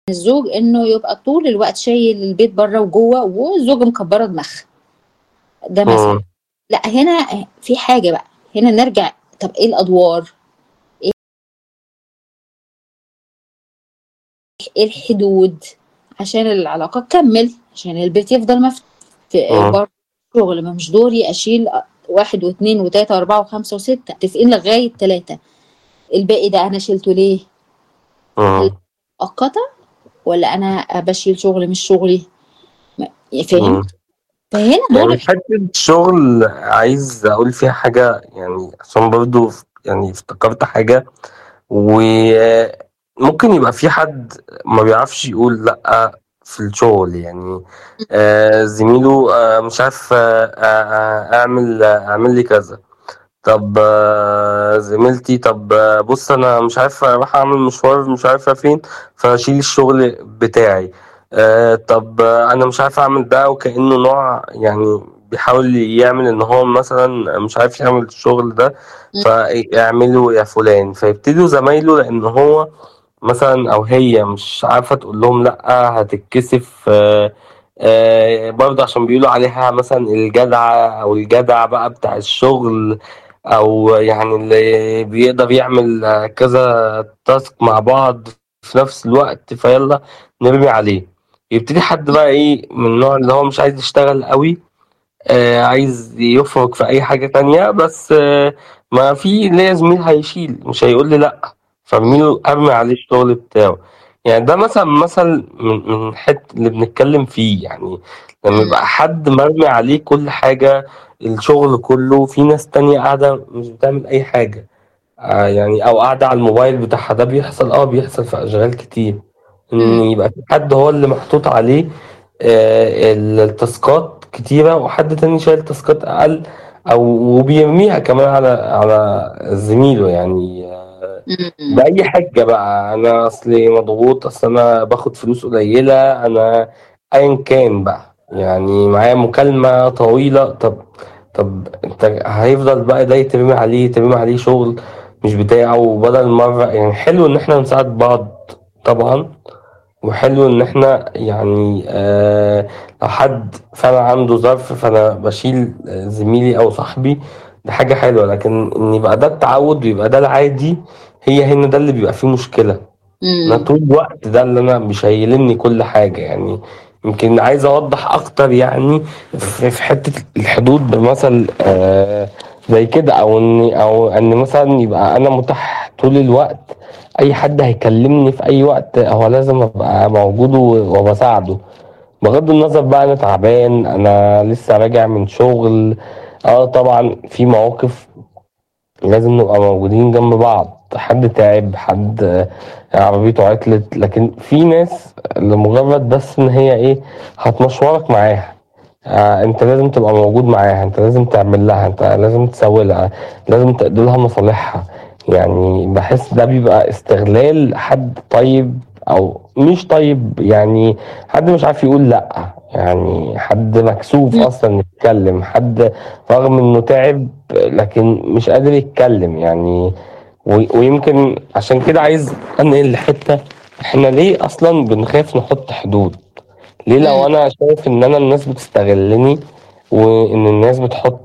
الزوج انه يبقى طول الوقت شايل البيت بره وجوه والزوجه مكبره دماغها ده مثلا إمم. لا هنا في حاجه بقى هنا نرجع طب ايه الادوار ايه إيه الحدود عشان العلاقه تكمل عشان البيت يفضل مفتوح في إمم. برضه شغل ما مش دوري اشيل واحد واثنين وثلاثه واربعه وخمسه وسته متفقين لغايه ثلاثه الباقي ده انا شلته ليه؟ إمم. مؤقته ولا انا بشيل شغل مش شغلي؟ ما- إمم. فهمت؟ فهنا دور يعني الح- حتة الشغل عايز أقول فيها حاجة يعني عشان برضه ف يعني افتكرت حاجة وممكن يبقى في حد ما بيعرفش يقول لأ في الشغل يعني آآ زميله آآ مش عارف آآ اعمل اعمل لي كذا، طب زميلتي طب بُص أنا مش عارف أروح أعمل مشوار مش عارفة فين فشيل الشغل بتاعي، آآ طب أنا مش عارف أعمل ده وكأنه نوع يعني بيحاول يعمل إن هو مثلًا مش عارف يعمل الشغل ده إمم. فاعمله يا فلان، فيبتدوا زمايله لإن هو مثلًا أو هي مش عارفة تقول لهم لأ هتتكسف آآ برضه عشان بيقولوا عليها مثلًا الجدعة أو الجدع بقى بتاع الشغل أو يعني اللي بيقدر يعمل كذا task مع بعض في نفس الوقت فيالّا نرمي عليه، يبتدي حد بقى إيه من النوع اللي هو مش عايز يشتغل أوي آآ عايز يفرك في أي حاجة تانية بس ما في ليّا زميل هيشيل مش هيقول لي لأ، فارمي له أرمي عليه الشغل بتاعه، يعني ده مثلًا مثل من من حتة اللي بنتكلم فيه يعني لمّا إمم. يبقى حد مرمي عليه كل حاجة الشغل كله، في ناس تانية قاعدة مش بتعمل أي حاجة آآ يعني أو قاعدة على الموبايل بتاعها، ده بيحصل آه بيحصل في أشغال كتير، إن إمم. يبقى في حد هو اللي محطوط عليه آآ التاسكات كتيرة وحد تاني شايل تاسكات أقل أو وبيرميها كمان على على زميله يعني إمم. بأي حجة بقى، أنا أصلي مضغوط، أصل أنا باخد فلوس قليلة، أنا أيًا كان بقى، يعني معايا مكالمة طويلة طب طب أنت هيفضل بقى ده يترمي عليه يترمي عليه شغل مش بتاعه وبدل مرة يعني حلو إن إحنا نساعد بعض طبعًا، وحلو إن إحنا يعني آآ لو حد فعلًا عنده ظرف فأنا باشيل زميلي أو صاحبي دي حاجة حلوة، لكن إن يبقى ده التعود ويبقى ده العادي هي هنا ده اللي بيبقى فيه مشكلة، أنا إمم. طول الوقت ده اللي أنا مشيلني كل حاجة يعني يمكن عايز أوضح أكتر يعني في في حتة الحدود بمثل آآ زي كده أو إن أو إن مثلًا يبقى أنا متاح طول الوقت، أي حد هيكلمني في أي وقت هو لازم أبقى موجود و وباساعده، بغض النظر بقى أنا تعبان، أنا لسه راجع من شغل، آه طبعًا في مواقف لازم نبقى موجودين جنب بعض، حد تعب، حد عربيته عطلت، لكن في ناس لمجرد بس إن هي إيه هتمشورك معاها، آآ أنت لازم تبقى موجود معاها، أنت لازم تعمل لها، أنت لازم تسوي لها، لازم تقضي لها مصالحها، يعني باحس ده بيبقى استغلال حد طيب أو مش طيب يعني حد مش عارف يقول لأ، يعني حد مكسوف إمم. أصلًا يتكلم، حد رغم إنه تعب لكن مش قادر يتكلم يعني و ويمكن عشان كده عايز أنقل لحتة إحنا ليه أصلًا بنخاف نحط حدود؟ ليه لو إمم. أنا شايف إن أنا الناس بتستغلني وإن الناس بتحط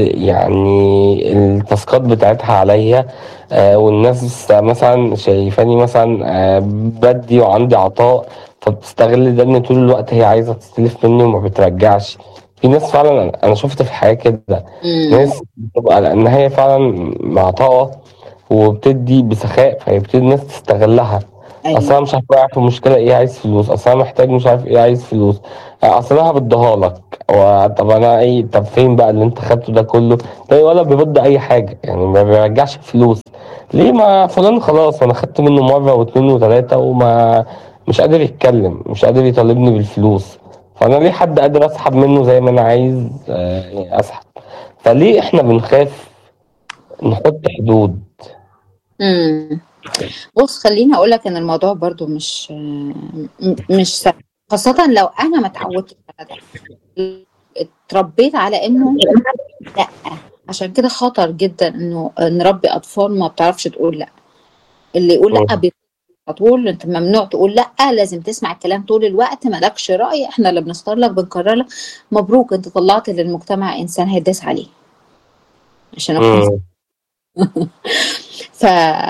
يعني التاسكات بتاعتها عليَّ آآ والناس مثلًا شايفاني مثلًا آآ بادّي وعندي عطاء، فبتستغل ده إن طول الوقت هي عايزة تستلف مني وما بترجعش، في ناس فعلًا أنا شُفت في الحياة كده، إمم. ناس بتبقى لإن هي فعلًا معطاءة وبتدّي بسخاء، فيبتدي الناس تستغلها، أصل أيوه. أنا مش عارف واقع في مشكلة إيه عايز فلوس، أصل أنا محتاج مش عارف إيه عايز فلوس، أصل أنا هاردّيها لك، هو طب أنا إيه طب فين بقى اللي أنت خدته ده كله؟ تلاقي ولا بيرد أي حاجة، يعني ما بيرجعش الفلوس، ليه ما فلان خلاص أنا خدت منه مرة و2 و3 وما مش قادر يتكلم، مش قادر يطالبني بالفلوس، فأنا ليه حد قادر أسحب منه زي ما أنا عايز آآ أسحب؟ فليه إحنا بنخاف نحط حدود؟ إمم. بُص خلّيني أقول لك إن الموضوع برضه مش م مش سهل، خاصةً لو أنا ما اتعودتش على ده، اتربيت على إنه لأ، عشان كده خطر جدًا إنه نربي أطفال ما بتعرفش تقول لأ، اللي يقول لأ إمم. بيت على طول انت ممنوع تقول لا لازم تسمع الكلام طول الوقت مالكش راي احنا اللي بنختار لك بنقرر لك مبروك انت طلعت للمجتمع انسان هيداس عليه عشان اكون مم. ف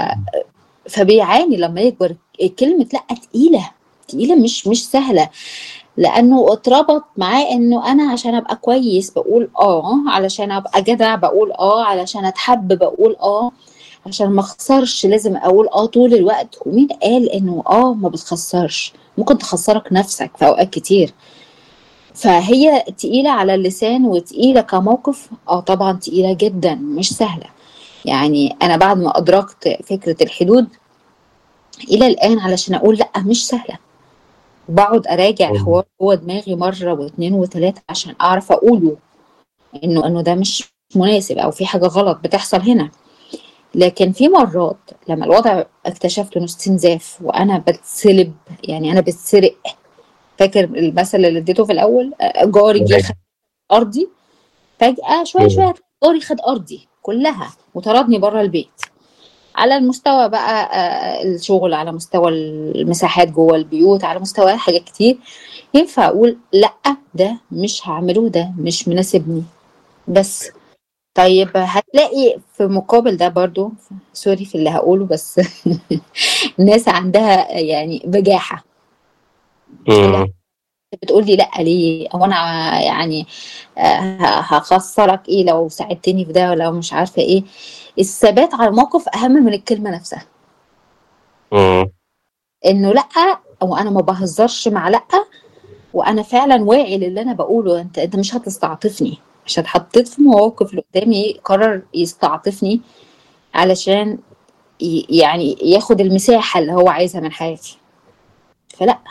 فبيعاني لما يكبر كلمة لا تقيلة تقيلة مش مش سهلة لأنه اتربط معاه إنه أنا عشان أبقى كويس بقول آه علشان أبقى جدع بقول آه علشان أتحب بقول آه عشان ما أخسرش لازم أقول آه طول الوقت ومين قال إنه آه ما بتخسرش ممكن تخسرك نفسك في أوقات كتير فهي تقيلة على اللسان وتقيلة كموقف اه طبعا تقيلة جدا مش سهلة يعني أنا بعد ما أدركت فكرة الحدود إلى الآن علشان أقول لأ مش سهلة وبقعد أراجع مم. الحوار جوه دماغي مرة واثنين وثلاثة عشان أعرف أقوله إنه إنه ده مش مناسب أو في حاجة غلط بتحصل هنا لكن في مرات لما الوضع اكتشفت إنه استنزاف وأنا بتسلب يعني أنا بتسرق فاكر المثل اللي اديته في الأول آه، جاري جه خد أرضي فجأة شوية مم. شوية جاري خد أرضي كلها وطردني بره البيت على المستوى بقى آه، الشغل على مستوى المساحات جوه البيوت على مستوى حاجات كتير ينفع اقول لا ده مش هعمله ده مش مناسبني بس طيب هتلاقي في مقابل ده برضو سوري في اللي هقوله بس الناس عندها يعني بجاحة مم. بتقول لي لا ليه او انا يعني آه، هخسرك ايه لو ساعدتني في ده ولو مش عارفه ايه الثبات على الموقف اهم من الكلمه نفسها مم. انه لا او انا ما بهزرش مع لا وانا فعلا واعي للي انا بقوله انت انت مش هتستعطفني عشان اتحطيت في مواقف اللي قدامي قرر يستعطفني علشان ي- يعني ياخد المساحه اللي هو عايزها من حياتي فلا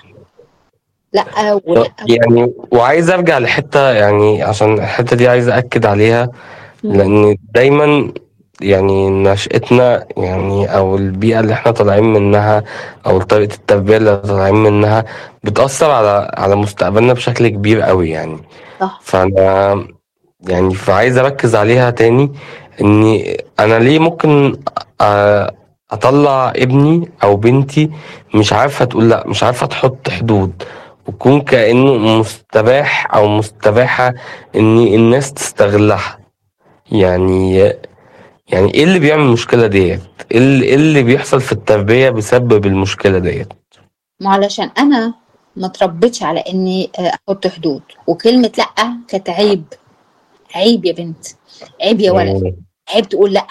لا ولا يعني وعايز ارجع لحته يعني عشان الحته دي عايز اكد عليها لان دايما يعني نشأتنا يعني او البيئه اللي احنا طالعين منها او طريقه التربيه اللي طالعين منها بتأثر على على مستقبلنا بشكل كبير قوي يعني صح فانا يعني فعايز اركز عليها تاني اني انا ليه ممكن أ- اطلع ابني او بنتي مش عارفه تقول لا مش عارفه تحط حدود ويكون كانه مستباح او مستباحه ان الناس تستغلها يعني يعني ايه اللي بيعمل المشكله ديت ايه اللي, إيه اللي بيحصل في التربيه بسبب المشكله ديت ما علشان انا ما اتربيتش على اني آه، احط حدود وكلمه لا كانت عيب عيب يا بنت عيب يا ولد عيب تقول لا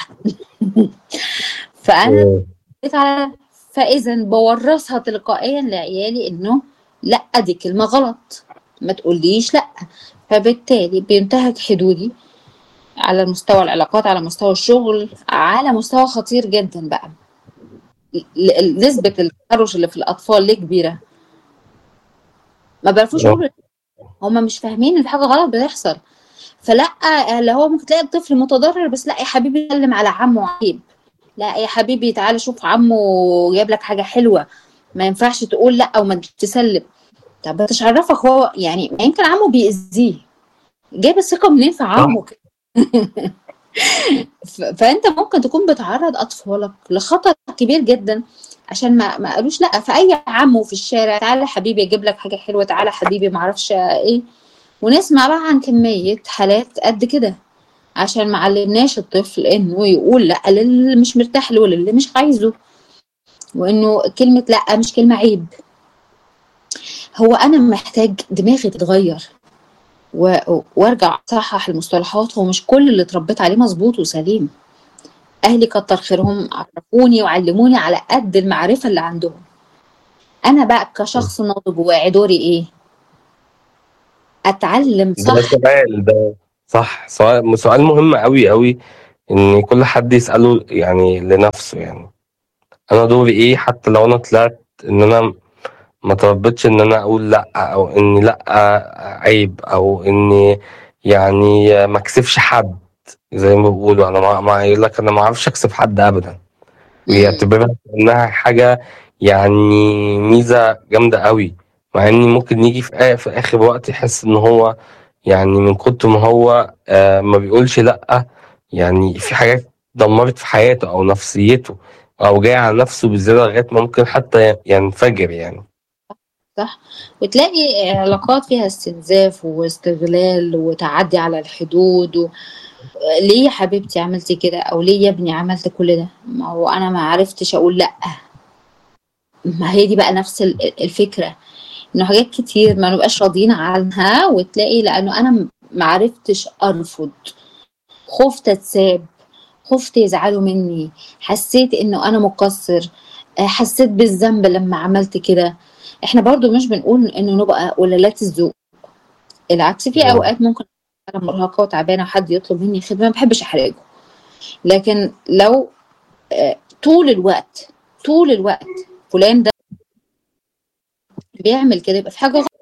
فانا اتربيت على فاذا بورثها تلقائيا لعيالي انه لا دي كلمه غلط ما تقوليش لا فبالتالي بينتهك حدودي على مستوى العلاقات على مستوى الشغل على مستوى خطير جدا بقى ل- ل- نسبة التحرش اللي في الأطفال ليه كبيرة ما بيعرفوش آه. يقولوا هم مش فاهمين ان في حاجة غلط بتحصل فلا اللي هو ممكن تلاقي الطفل متضرر بس لا يا حبيبي سلم على عمه عيب لا يا حبيبي تعالى شوف عمه جايب لك حاجة حلوة ما ينفعش تقول لا او ما تسلم طب انت عرفك هو يعني ما يمكن عمه بيأذيه جايب الثقة منين في عمه كده؟ ف- فانت ممكن تكون بتعرض اطفالك لخطر كبير جدا عشان ما ما قالوش لا فاي عمو في الشارع تعالى حبيبي اجيب لك حاجه حلوه تعالى حبيبي ما اعرفش ايه ونسمع بقى عن كميه حالات قد كده عشان ما علمناش الطفل انه يقول لا للي مش مرتاح له وللي مش عايزه وانه كلمه لا مش كلمه عيب هو انا محتاج دماغي تتغير و- وارجع اصحح المصطلحات هو مش كل اللي اتربيت عليه مظبوط وسليم اهلي كتر خيرهم عرفوني وعلموني على قد المعرفه اللي عندهم انا بقى كشخص ناضج واعي دوري ايه اتعلم ده صح سؤال ده صح سؤال سؤال مهم قوي قوي ان كل حد يسأله يعني لنفسه يعني انا دوري ايه حتى لو انا طلعت ان انا ما تربيتش ان انا اقول لا او ان لا عيب او اني يعني ما اكسفش حد زي ما بيقولوا انا ما, ما يقول لك انا ما اعرفش اكسف حد ابدا بيعتبرها انها حاجه يعني ميزه جامده قوي مع ان ممكن يجي في, آ- في اخر وقت يحس ان هو يعني من كتر ما هو آه ما بيقولش لا يعني في حاجات دمرت في حياته او نفسيته او جاي على نفسه بزياده لغايه ما ممكن حتى ينفجر يعني صح وتلاقي علاقات فيها استنزاف واستغلال وتعدي على الحدود و... ليه يا حبيبتي عملتي كده او ليه يا ابني عملت كل ده ما هو انا ما عرفتش اقول لا ما هي دي بقى نفس ال- الفكره انه حاجات كتير ما نبقاش راضيين عنها وتلاقي لانه انا ما عرفتش ارفض خفت اتساب خفت يزعلوا مني حسيت انه انا مقصر آه، حسيت بالذنب لما عملت كده احنا برضو مش بنقول انه نبقى قلالات الذوق العكس في مم. اوقات ممكن انا مرهقه وتعبانه وحد يطلب مني خدمه ما بحبش احرجه لكن لو آه، طول الوقت طول الوقت فلان ده بيعمل كده يبقى في حاجه غلط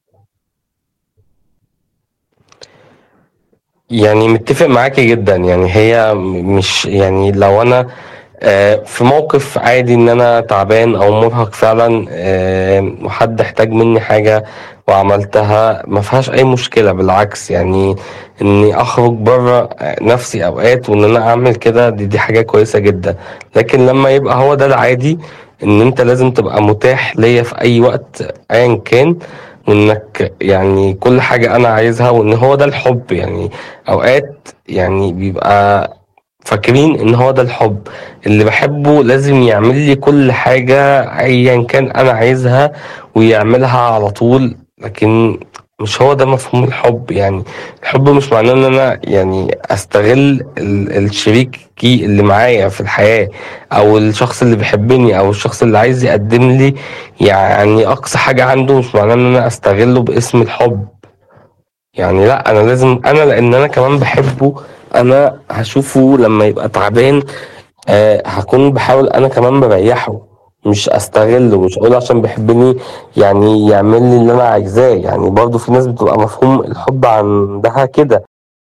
يعني متفق معاكي جدا يعني هي م- مش يعني لو انا آه، في موقف عادي ان انا تعبان او مرهق فعلا آه، وحد احتاج مني حاجة وعملتها ما فيهاش اي مشكلة بالعكس يعني اني اخرج بره نفسي اوقات وان انا اعمل كده دي, دي حاجة كويسة جدا لكن لما يبقى هو ده العادي ان انت لازم تبقى متاح ليا في اي وقت ايا كان وانك يعني كل حاجة انا عايزها وان هو ده الحب يعني اوقات يعني بيبقى فاكرين ان هو ده الحب اللي بحبه لازم يعمل لي كل حاجة ايا كان انا عايزها ويعملها على طول لكن مش هو ده مفهوم الحب يعني الحب مش معناه ان انا يعني استغل ال- الشريكي اللي معايا في الحياة او الشخص اللي بيحبني او الشخص اللي عايز يقدم لي يعني اقصى حاجة عنده مش معناه ان انا استغله باسم الحب يعني لا انا لازم انا لان انا كمان بحبه انا هشوفه لما يبقى تعبان آه هكون بحاول انا كمان بريحه مش استغله مش اقول عشان بيحبني يعني يعمل لي اللي انا عايزاه يعني برضو في ناس بتبقى مفهوم الحب عندها كده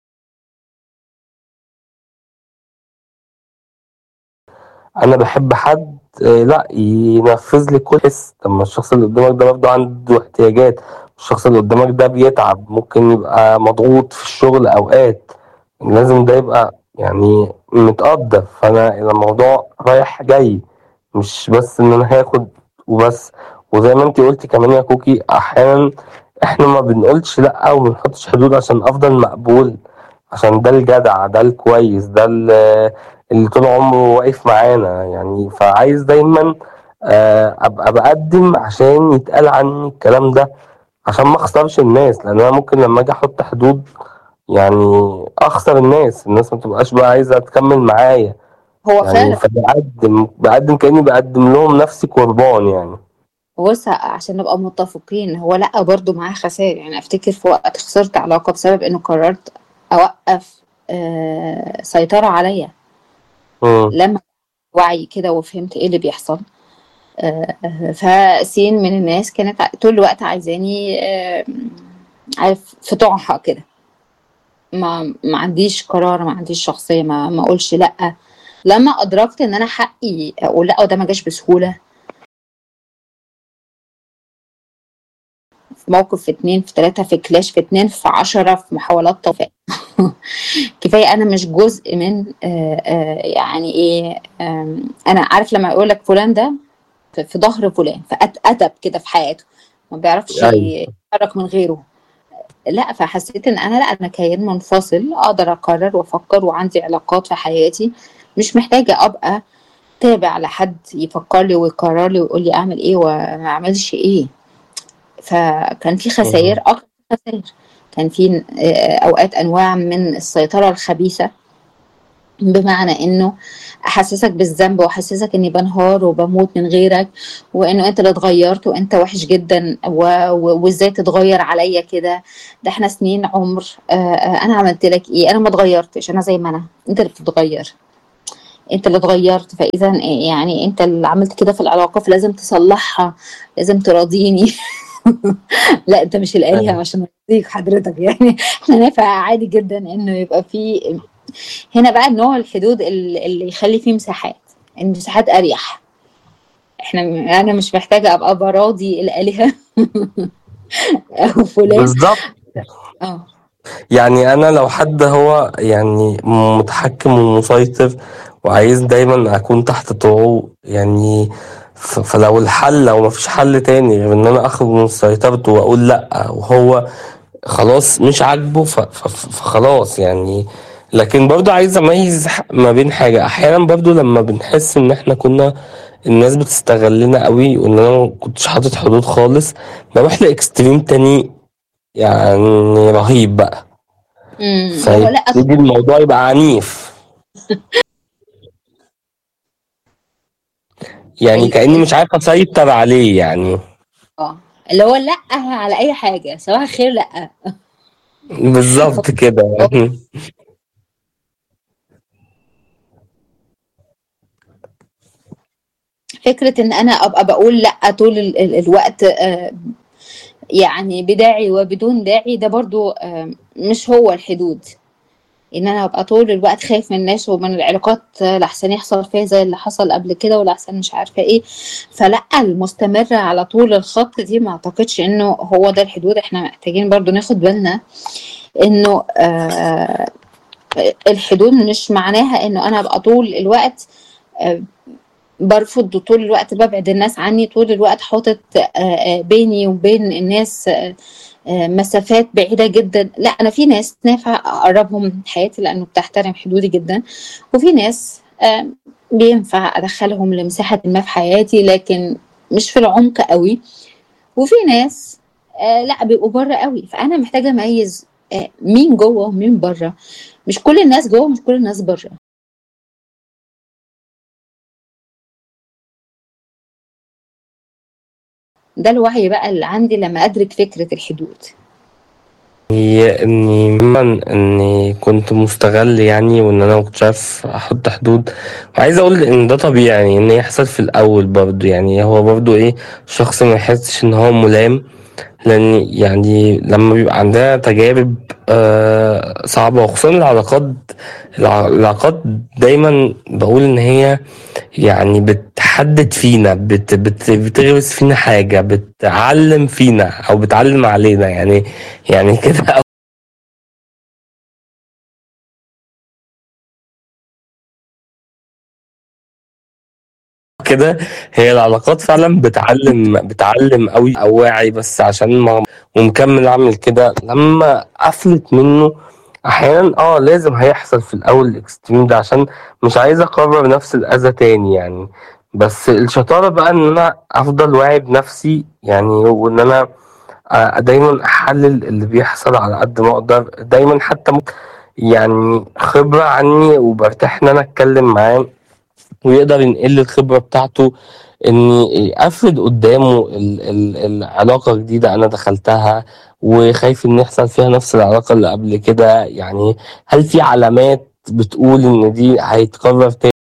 انا بحب حد آه، لا ينفذ لي كل حس لما الشخص اللي قدامك ده برضه عنده احتياجات الشخص اللي قدامك ده بيتعب ممكن يبقى مضغوط في الشغل اوقات لازم ده يبقى يعني متقدر فانا الموضوع رايح جاي مش بس ان انا هاخد وبس وزي ما انتي قلتي كمان يا كوكي احيانا احنا ما بنقولش لا وما بنحطش حدود عشان افضل مقبول عشان ده الجدع ده الكويس ده ال- اللي طول عمره واقف معانا يعني فعايز دايما آه، ابقى بقدم عشان يتقال عني الكلام ده عشان ما اخسرش الناس لان انا ممكن لما اجي احط حدود يعني اخسر الناس الناس ما تبقاش بقى عايزه تكمل معايا هو يعني فعلا فبقدم بقدم كاني بقدم لهم نفسي قربان يعني بص عشان نبقى متفقين هو لا برضو معاه خسائر يعني افتكر في وقت خسرت علاقة بسبب انه قررت اوقف آه سيطرة عليا مم. لما وعي كده وفهمت ايه اللي بيحصل آه آه، فسين من الناس كانت ع- طول الوقت عايزاني آه عارف في طوعها كده ما ما عنديش قرار ما عنديش شخصية ما ما اقولش لا لما ادركت ان انا حقي اقول لا وده ما جاش بسهولة في موقف في اتنين في تلاتة في كلاش في اتنين في عشرة في محاولات توفيق كفاية أنا مش جزء من آه، آه، يعني إيه آم، أنا عارف لما يقول لك فلان ده في في ظهر فلان فأدب كده في حياته ما بيعرفش أيوة. يتحرك من غيره لا فحسيت ان انا لا انا كيان منفصل اقدر اقرر وافكر وعندي علاقات في حياتي مش محتاجه ابقى تابع لحد يفكر لي ويقرر لي ويقول لي اعمل ايه وما اعملش ايه فكان في خسائر اكتر خسائر كان في آه، اوقات انواع من السيطره الخبيثه بمعنى انه احسسك بالذنب واحسسك اني بنهار وبموت من غيرك وانه انت اللي اتغيرت وانت وحش جدا و- و- وازاي تتغير عليا كده ده احنا سنين عمر آه، آه، انا عملت لك ايه انا ما اتغيرتش انا زي ما انا انت اللي بتتغير انت اللي اتغيرت فاذا يعني انت اللي عملت كده في العلاقه فلازم تصلحها لازم تراضيني لا انت مش الالهه أيوة. عشان ارضيك حضرتك يعني احنا نافع عادي جدا انه يبقى في هنا بقى نوع الحدود اللي اللي يخلي فيه مساحات المساحات اريح احنا انا مش محتاجه ابقى براضي الالهه او فلان بالظبط اه يعني انا لو حد هو يعني متحكم ومسيطر وعايز دايما اكون تحت طوعه يعني ف- فلو الحل لو مفيش حل تاني غير ان انا اخرج من سيطرته واقول لا وهو خلاص مش عاجبه ف- ف- فخلاص يعني لكن برضو عايز اميز ح- ما بين حاجة احيانا برضو لما بنحس ان احنا كنا الناس بتستغلنا قوي وان انا ما كنتش حاطط حدود خالص بروح لاكستريم تاني يعني رهيب بقى امم اللي هو لا فيبتدي الموضوع يبقى عنيف يعني ال- كأني مش عارف اسيطر عليه يعني اه اللي هو لا على اي حاجه صباح الخير لا بالظبط كده يعني فكره ان انا ابقى بقول لا طول ال- ال- الوقت آه، يعني بداعي وبدون داعي ده برضو آه، مش هو الحدود ان انا ابقى طول الوقت خايف من الناس ومن العلاقات آه، لحسن يحصل فيها زي اللي حصل قبل كده ولحسن مش عارفه ايه فلا المستمره على طول الخط دي ما اعتقدش انه هو ده الحدود احنا محتاجين برضو ناخد بالنا انه آه الحدود مش معناها انه انا ابقى طول الوقت آه برفض طول الوقت ببعد الناس عني طول الوقت حاطط آه، آه، بيني وبين الناس آه، آه، مسافات بعيدة جدا لا أنا في ناس نافع أقربهم من حياتي لأنه بتحترم حدودي جدا وفي ناس آه، بينفع أدخلهم لمساحة ما في حياتي لكن مش في العمق قوي وفي ناس آه، لا بيبقوا بره قوي فأنا محتاجة أميز آه، مين جوه ومين بره مش كل الناس جوه مش كل الناس بره ده الوعي بقى اللي عندي لما أدرك فكرة الحدود هي اني عموما اني كنت مستغل يعني وان انا مكنتش عارف احط حدود وعايز اقول ان ده طبيعي ان يحصل في الاول برضه يعني هو برضه ايه شخص ما يحسش ان هو ملام لان يعني لما بيبقى عندنا تجارب آه صعبة وخصوصا العلاقات الع- العلاقات دايما بقول ان هي يعني بتحدد فينا بت بت بتغرس فينا حاجة بتعلم فينا او بتعلم علينا يعني يعني كده كده هي العلاقات فعلا بتعلم بتعلم قوي او واعي بس عشان ما ومكمل اعمل كده لما قفلت منه احيانا اه لازم هيحصل في الاول الاكستريم ده عشان مش عايز اكرر نفس الاذى تاني يعني بس الشطارة بقى ان انا افضل واعي بنفسي يعني وان انا آه، دايما احلل اللي بيحصل على قد ما اقدر دايما حتى ممكن يعني خبرة عني وبرتاح ان انا اتكلم معاه ويقدر ينقل الخبرة بتاعته اني افرض قدامه ال ال العلاقة جديدة انا دخلتها وخايف ان يحصل فيها نفس العلاقة اللي قبل كده يعني هل في علامات بتقول ان دي هيتكرر تاني